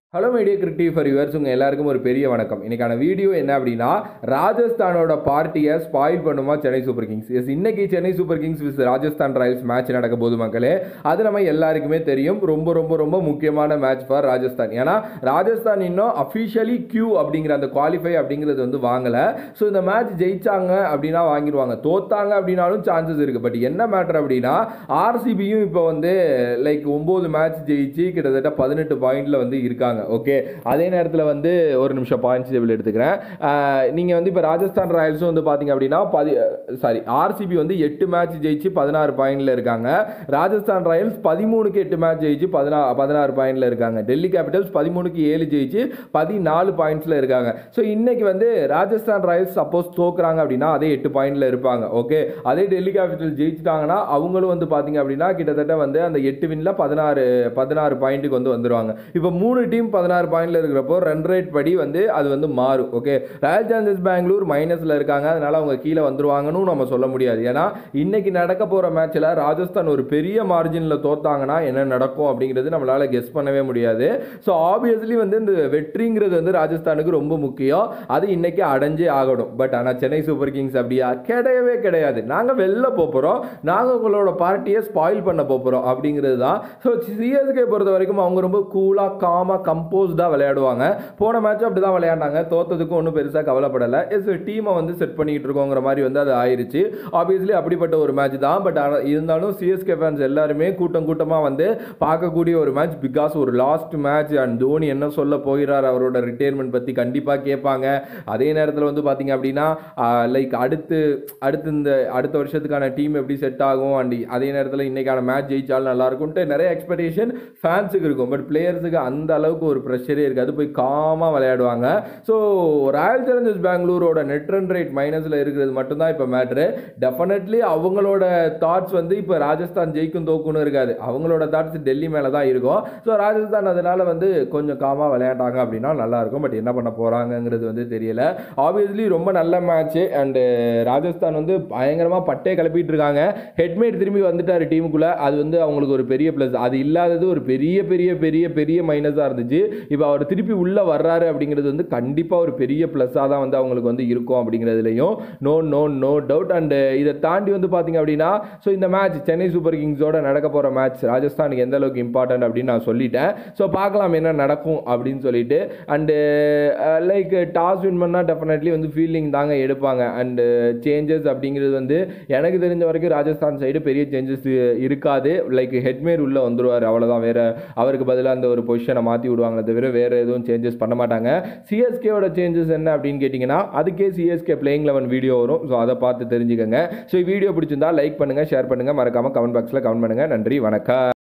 hello media creative for yours உங்கள் எல்லாருக்கும் ஒரு பெரிய வணக்கம் இன்னைக்கான வீடியோ என்ன அப்படின்னா ராஜஸ்தானோட பார்ட்டியை ஸ்பாயில் பண்ணுமா சென்னை சூப்பர் கிங்ஸ் எஸ் இன்னைக்கு Chennai Super Kings vs Rajasthan Royals match நடக்க போது மக்களே அது நம்ம எல்லாருக்குமே தெரியும் ரொம்ப ரொம்ப ரொம்ப முக்கியமான மேட்ச் ஃபார் ராஜஸ்தான் ஏன்னா ராஜஸ்தான் இன்னும் அஃபிஷியலி கியூ அப்படிங்கிற அந்த குவாலிஃபை அப்படிங்கிறது வந்து வாங்கலை ஸோ இந்த மேட்ச் ஜெயிச்சாங்க அப்படின்னா வாங்கிடுவாங்க தோத்தாங்க அப்படின்னாலும் சான்சஸ் இருக்குது பட் என்ன மேட்டர் அப்படின்னா ஆர்சிபியும் இப்போ வந்து லைக் ஒம்பது மேட்ச் ஜெயிச்சு கிட்டத்தட்ட பதினெட்டு பாயிண்டில் வந்து இருக்காங்க ஓகே அதே நேரத்தில் வந்து ஒரு நிமிஷம் பாயிண்ட்ஸ் டேபிள் எடுத்துக்கிறேன் நீங்கள் வந்து இப்போ ராஜஸ்தான் ராயல்ஸும் வந்து பார்த்தீங்க அப்படின்னா பதி சாரி ஆர்சிபி வந்து எட்டு மேட்ச் ஜெயிச்சு பதினாறு பாயிண்டில் இருக்காங்க ராஜஸ்தான் ராயல்ஸ் பதிமூணுக்கு எட்டு மேட்ச் ஜெயிச்சு பதினா பதினாறு பாயிண்டில் இருக்காங்க டெல்லி கேபிட்டல்ஸ் பதிமூணுக்கு ஏழு ஜெயிச்சு பதினாலு பாயிண்ட்ஸில் இருக்காங்க ஸோ இன்னைக்கு வந்து ராஜஸ்தான் ராயல்ஸ் சப்போஸ் தோக்குறாங்க அப்படின்னா அதே எட்டு பாயிண்டில் இருப்பாங்க ஓகே அதே டெல்லி கேபிட்டல் ஜெயிச்சிட்டாங்கன்னா அவங்களும் வந்து பார்த்தீங்க அப்படின்னா கிட்டத்தட்ட வந்து அந்த எட்டு வின்ல பதினாறு பதினாறு பாயிண்ட்டுக்கு வந்து வந்துருவாங்க இப்போ மூணு டீம் பதினாறு பாயிண்ட்ல இருக்கிறப்போ ரன் ரேட் படி வந்து அது வந்து மாறும் ஓகே ராயல் சேலஞ்சர்ஸ் பெங்களூர் மைனஸ்ல இருக்காங்க அதனால அவங்க கீழே வந்துருவாங்கன்னு நம்ம சொல்ல முடியாது ஏன்னா இன்னைக்கு நடக்க போற மேட்ச்ல ராஜஸ்தான் ஒரு பெரிய மார்ஜினில் தோத்தாங்கன்னா என்ன நடக்கும் அப்படிங்கிறது நம்மளால கெஸ் பண்ணவே முடியாது ஸோ ஆப்வியஸ்லி வந்து இந்த வெற்றிங்கிறது வந்து ராஜஸ்தானுக்கு ரொம்ப முக்கியம் அது இன்னைக்கு அடைஞ்சே ஆகணும் பட் ஆனால் சென்னை சூப்பர் கிங்ஸ் அப்படியா கிடையவே கிடையாது நாங்கள் வெளில போகிறோம் நாங்கள் உங்களோட பார்ட்டியை ஸ்பாயில் பண்ண போகிறோம் அப்படிங்கிறது தான் ஸோ சிஎஸ்கே பொறுத்த வரைக்கும் அவங்க ரொம்ப கூலாக காமாக கம்போஸ்டாக விளையாடுவாங்க போன மேட்ச் அப்படி தான் விளையாண்டாங்க தோத்ததுக்கும் ஒன்றும் பெருசாக கவலைப்படலை எஸ் டீமை வந்து செட் பண்ணிக்கிட்டு இருக்கோங்கிற மாதிரி வந்து அது ஆயிருச்சு ஆப்வியஸ்லி அப்படிப்பட்ட ஒரு மேட்ச் தான் பட் ஆனால் இருந்தாலும் சிஎஸ்கே ஃபேன்ஸ் எல்லாருமே கூட்டம் கூட்டமாக வந்து பார்க்கக்கூடிய ஒரு மேட்ச் பிகாஸ் ஒரு லாஸ்ட் மேட்ச் அண்ட் தோனி என்ன சொல்ல போகிறார் அவரோட ரிட்டையர்மெண்ட் பற்றி கண்டிப்பாக கேட்பாங்க அதே நேரத்தில் வந்து பார்த்தீங்க அப்படின்னா லைக் அடுத்து அடுத்து இந்த அடுத்த வருஷத்துக்கான டீம் எப்படி செட் ஆகும் அண்ட் அதே நேரத்தில் இன்னைக்கான மேட்ச் ஜெயிச்சாலும் நல்லா இருக்கும்ட்டு நிறைய எக்ஸ்பெக்டேஷன் ஃபேன்ஸுக்கு இருக்கும் பட் பிளேயர்ஸுக்கு அந்த அளவுக்கு ஒரு ப்ரெஷரே இருக்காது போய் காமாக விளையாடுவாங்க ஸோ ராயல் சேலஞ்சர்ஸ் பெங்களூரோட நெட் ரன் ரேட் மைனஸில் இருக்கிறது மட்டும்தான் இப்போ மேட்ரு டெஃபினெட்லி அவங்களோட தாட்ஸ் வந்து இப்போ ராஜஸ்தான் ஜெயிக்கும் தோக்குன்னு இருக்காது அவங்களோட தாட்ஸ் டெல்லி மேலே தான் இருக்கும் ஸோ ராஜஸ்தான் அதனால வந்து கொஞ்சம் காமாக விளையாண்டாங்க அப்படின்னா நல்லா இருக்கும் பட் என்ன பண்ண போகிறாங்கங்கிறது வந்து தெரியல ஆப்வியஸ்லி ரொம்ப நல்ல மேட்ச்சு அண்டு ராஜஸ்தான் வந்து பயங்கரமாக பட்டே கிளப்பிட்டு இருக்காங்க ஹெட்மேட் திரும்பி வந்துட்டார் டீமுக்குள்ளே அது வந்து அவங்களுக்கு ஒரு பெரிய ப்ளஸ் அது இல்லாதது ஒரு பெரிய பெரிய பெரிய பெரிய மைனஸாக இருந்துச்சு இப்போ அவர் திருப்பி உள்ளே வர்றாரு அப்படிங்கிறது வந்து கண்டிப்பாக ஒரு பெரிய ப்ளஸ்ஸாக தான் வந்து அவங்களுக்கு வந்து இருக்கும் அப்படிங்கிறதுலையும் no no no doubt and இதை தாண்டி வந்து பார்த்தீங்க அப்படின்னா ஸோ இந்த மேட்ச் சென்னை சூப்பர் கிங்ஸோட நடக்க போகிற மேட்ச் ராஜஸ்தானுக்கு எந்த அளவுக்கு இம்பார்ட்டன்ட் அப்படின்னு நான் சொல்லிட்டேன் ஸோ பார்க்கலாம் என்ன நடக்கும் அப்படின்னு சொல்லிட்டு அண்டு லைக் டாஸ் வின் பண்ணால் டெஃபினெட்லி வந்து ஃபீல்டிங் தாங்க எடுப்பாங்க அண்டு சேஞ்சஸ் அப்படிங்கிறது வந்து எனக்கு தெரிஞ்ச வரைக்கும் ராஜஸ்தான் சைடு பெரிய சேஞ்சஸ் இருக்காது லைக் ஹெட்மேர் உள்ளே வந்துருவார் அவ்வளோதான் வேற அவருக்கு பதிலாக அந்த ஒரு பொசிஷனை மாற்றி விடுவாங்களே தவிர வேறு எதுவும் சேஞ்சஸ் பண்ண மாட்டாங்க சிஎஸ்கேவோட சேஞ்சஸ் என்ன அப்படின்னு கேட்டிங்கன்னா அதுக்கே சிஎஸ்கே பிளேயிங் லெவன் வீடியோ வரும் ஸோ அதை பார்த்து தெரிஞ்சுக்கோங்க ஸோ வீடியோ பிடிச்சிருந்தா லைக் பண்ணுங்கள் ஷேர் பண்ணுங்கள் மறக்காமல் கமெண்ட் பாக்ஸில் கமெண்ட் பண்ணுங்கள் நன்றி வணக்கம்